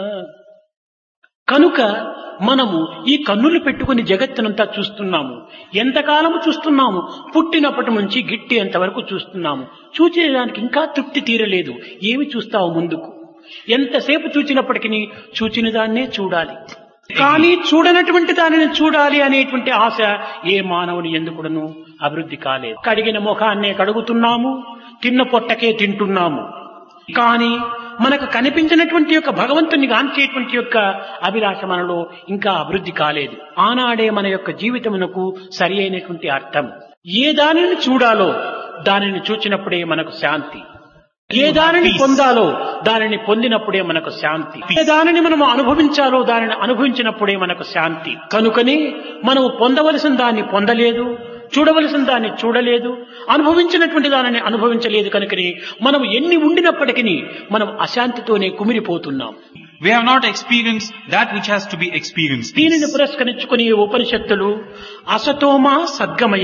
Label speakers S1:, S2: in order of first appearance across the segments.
S1: కనుక మనము ఈ కన్నులు పెట్టుకుని జగత్తునంతా చూస్తున్నాము ఎంతకాలము చూస్తున్నాము పుట్టినప్పటి నుంచి గిట్టేంత వరకు చూస్తున్నాము చూచేదానికి ఇంకా తృప్తి తీరలేదు ఏమి చూస్తావు ముందుకు ఎంతసేపు చూచినప్పటికీ చూచిన దాన్నే చూడాలి కానీ చూడనటువంటి దానిని చూడాలి అనేటువంటి ఆశ ఏ మానవుని ఎందుకుడను అభివృద్ధి కాలేదు కడిగిన ముఖాన్నే కడుగుతున్నాము తిన్న పొట్టకే తింటున్నాము కానీ మనకు కనిపించినటువంటి యొక్క భగవంతుని గాంచేటువంటి యొక్క అభిలాష మనలో ఇంకా అభివృద్ధి కాలేదు ఆనాడే మన యొక్క జీవితమునకు సరి అయినటువంటి అర్థం ఏ దానిని చూడాలో దానిని చూచినప్పుడే మనకు శాంతి ఏ దానిని పొందాలో దానిని పొందినప్పుడే మనకు శాంతి ఏ దానిని మనం అనుభవించాలో దానిని అనుభవించినప్పుడే మనకు శాంతి కనుకనే మనము పొందవలసిన దాన్ని పొందలేదు చూడవలసిన దాన్ని చూడలేదు అనుభవించినటువంటి దానిని అనుభవించలేదు కనుకనే మనం ఎన్ని ఉండినప్పటికీ మనం అశాంతితోనే కుమిరిపోతున్నాం
S2: We have not experienced that which has to be experienced.
S1: దీనిని పురస్కరించుకుని ఉపనిషత్తులు అసతోమా సద్గమయ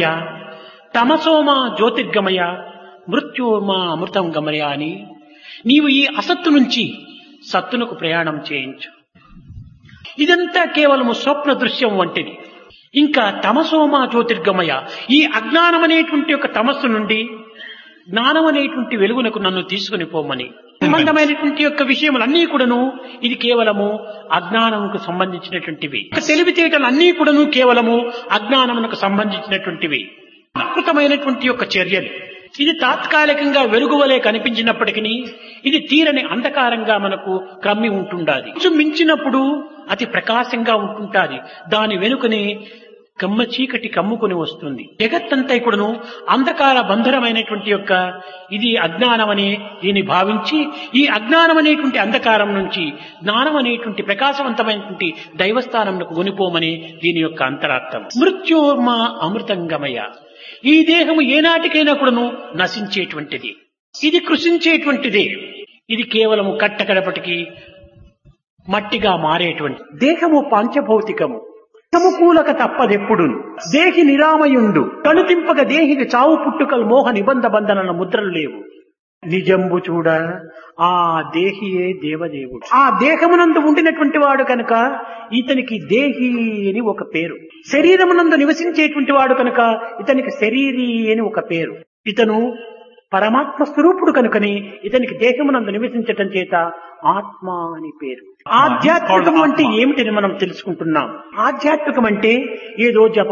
S1: తమసోమా జ్యోతిర్గమయ మృత్యోమా అమృతం గమయ అని నీవు ఈ అసత్తు నుంచి సత్తునకు ప్రయాణం చేయించు ఇదంతా కేవలము స్వప్న దృశ్యం వంటిది ఇంకా తమసోమా జ్యోతిర్గమయ ఈ అజ్ఞానం అనేటువంటి ఒక తమస్సు నుండి జ్ఞానం అనేటువంటి వెలుగునకు నన్ను తీసుకుని పోమని సంబంధమైనటువంటి యొక్క విషయములన్నీ కూడాను ఇది కేవలము అజ్ఞానముకు సంబంధించినటువంటివి ఇక తెలివితేటలన్నీ కూడాను కేవలము అజ్ఞానమునకు సంబంధించినటువంటివి అద్భుతమైనటువంటి యొక్క చర్యలు ఇది తాత్కాలికంగా వెలుగువలే కనిపించినప్పటికీ ఇది తీరని అంధకారంగా మనకు క్రమ్మి ఉంటుండాది కొంచెం మించినప్పుడు అతి ప్రకాశంగా ఉంటుంటాది దాని వెనుకనే కమ్మ చీకటి కమ్ముకుని వస్తుంది జగత్తంతా కూడాను అంధకార బంధురమైనటువంటి యొక్క ఇది అజ్ఞానమని దీన్ని భావించి ఈ అజ్ఞానం అనేటువంటి అంధకారం నుంచి జ్ఞానం అనేటువంటి ప్రకాశవంతమైనటువంటి దైవస్థానంకు కొనిపోమని దీని యొక్క అంతరార్థం మృత్యోర్మ అమృతంగమయ ఈ దేహము ఏనాటికైనా కూడాను నశించేటువంటిది ఇది కృషించేటువంటిదే ఇది కేవలము కట్టకడపటికి మట్టిగా మారేటువంటి దేహము పంచభౌతికము సమకూలక తప్పదెప్పుడు దేహి నిరామయుండు కనుతింపక దేహికి చావు పుట్టుకలు మోహ నిబంధ బంధనల ముద్రలు లేవు నిజంబు చూడ ఆ దేహియే దేవదేవుడు ఆ దేహమునందు ఉండినటువంటి వాడు కనుక ఇతనికి దేహి అని ఒక పేరు శరీరమునందు నివసించేటువంటి వాడు కనుక ఇతనికి శరీరి అని ఒక పేరు ఇతను పరమాత్మ స్వరూపుడు కనుకని ఇతనికి దేహమునందు నివసించటం చేత ఆత్మ అని పేరు ఆధ్యాత్మికం అంటే ఏమిటని మనం తెలుసుకుంటున్నాం ఆధ్యాత్మికం అంటే ఏదో జప